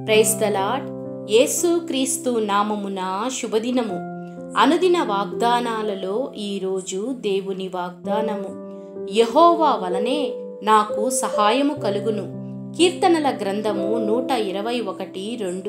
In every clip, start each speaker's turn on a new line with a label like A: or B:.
A: praise the Lord యేసు క్రీస్తు నామమున శుభదినము అనుదిన వాగ్దానాలలో ఈరోజు దేవుని వాగ్దానము యహోవా వలనే నాకు సహాయము కలుగును కీర్తనల గ్రంథము నూట ఇరవై ఒకటి రెండు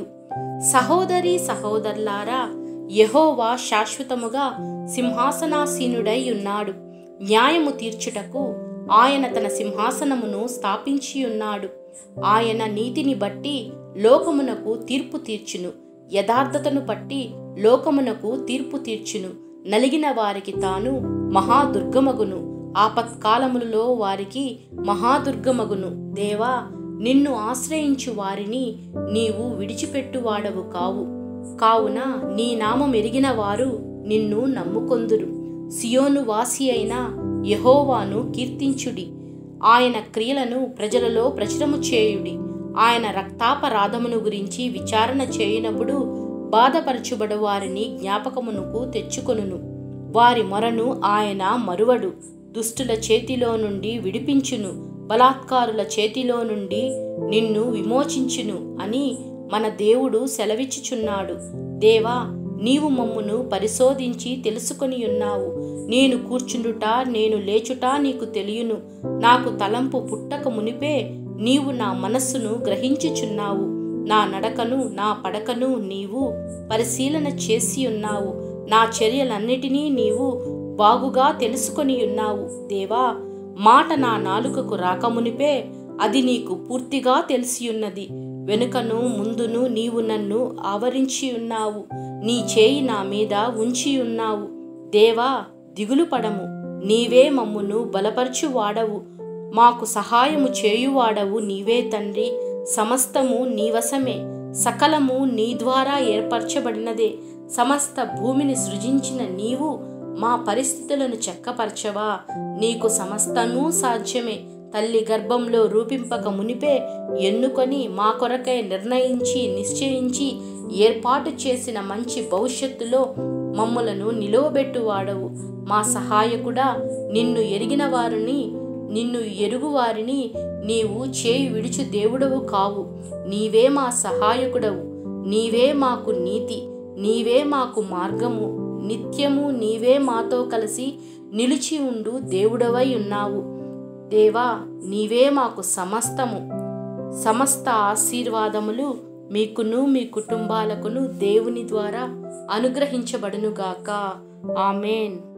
A: సహోదరి సహోదరులారా యహోవా శాశ్వతముగా సింహాసనాసీనుడై ఉన్నాడు న్యాయము తీర్చుటకు ఆయన తన సింహాసనమును స్థాపించి ఉన్నాడు ఆయన నీతిని బట్టి లోకమునకు తీర్పు తీర్చును యథార్థతను బట్టి లోకమునకు తీర్పు తీర్చును నలిగిన వారికి తాను మహాదుర్గమగును ఆపత్కాలములలో వారికి మహాదుర్గమగును దేవా నిన్ను ఆశ్రయించు వారిని నీవు విడిచిపెట్టువాడవు కావు కావున నీ నామం ఎరిగిన వారు నిన్ను నమ్ముకొందురు సియోను వాసి అయిన యహోవాను కీర్తించుడి ఆయన క్రియలను ప్రజలలో ప్రచురము చేయుడి ఆయన రక్తాపరాధమును గురించి విచారణ చేయనప్పుడు బాధపరచుబడు వారిని జ్ఞాపకమునకు తెచ్చుకొనును వారి మొరను ఆయన మరువడు దుష్టుల చేతిలో నుండి విడిపించును బలాత్కారుల చేతిలో నుండి నిన్ను విమోచించును అని మన దేవుడు సెలవిచ్చుచున్నాడు దేవా నీవు మమ్మును పరిశోధించి తెలుసుకొని ఉన్నావు నేను కూర్చుండుట నేను లేచుట నీకు తెలియను నాకు తలంపు పుట్టక మునిపే నీవు నా మనస్సును గ్రహించుచున్నావు నా నడకను నా పడకను నీవు పరిశీలన చేసి ఉన్నావు నా చర్యలన్నిటినీ నీవు బాగుగా తెలుసుకొని ఉన్నావు దేవా మాట నా నాలుకకు రాకమునిపే అది నీకు పూర్తిగా తెలిసి ఉన్నది వెనుకను ముందును నీవు నన్ను ఆవరించి ఉన్నావు నీ చేయి నా మీద ఉంచి ఉన్నావు దేవా దిగులు పడము నీవే మమ్మును బలపరచు వాడవు మాకు సహాయము చేయువాడవు నీవే తండ్రి సమస్తము నీవశమే సకలము నీ ద్వారా ఏర్పరచబడినదే సమస్త భూమిని సృజించిన నీవు మా పరిస్థితులను చెక్కపరచవా నీకు సమస్తము సాధ్యమే తల్లి గర్భంలో రూపింపక మునిపే ఎన్నుకొని మా కొరకై నిర్ణయించి నిశ్చయించి ఏర్పాటు చేసిన మంచి భవిష్యత్తులో మమ్మలను నిలువబెట్టువాడవు మా సహాయకుడా నిన్ను ఎరిగిన వారిని నిన్ను ఎరుగువారిని నీవు చేయి విడుచు దేవుడవు కావు నీవే మా సహాయకుడవు నీవే మాకు నీతి నీవే మాకు మార్గము నిత్యము నీవే మాతో కలిసి నిలిచి ఉండు దేవుడవై ఉన్నావు దేవా నీవే మాకు సమస్తము సమస్త ఆశీర్వాదములు మీకును మీ కుటుంబాలకును దేవుని ద్వారా అనుగ్రహించబడునుగాక ఆమెన్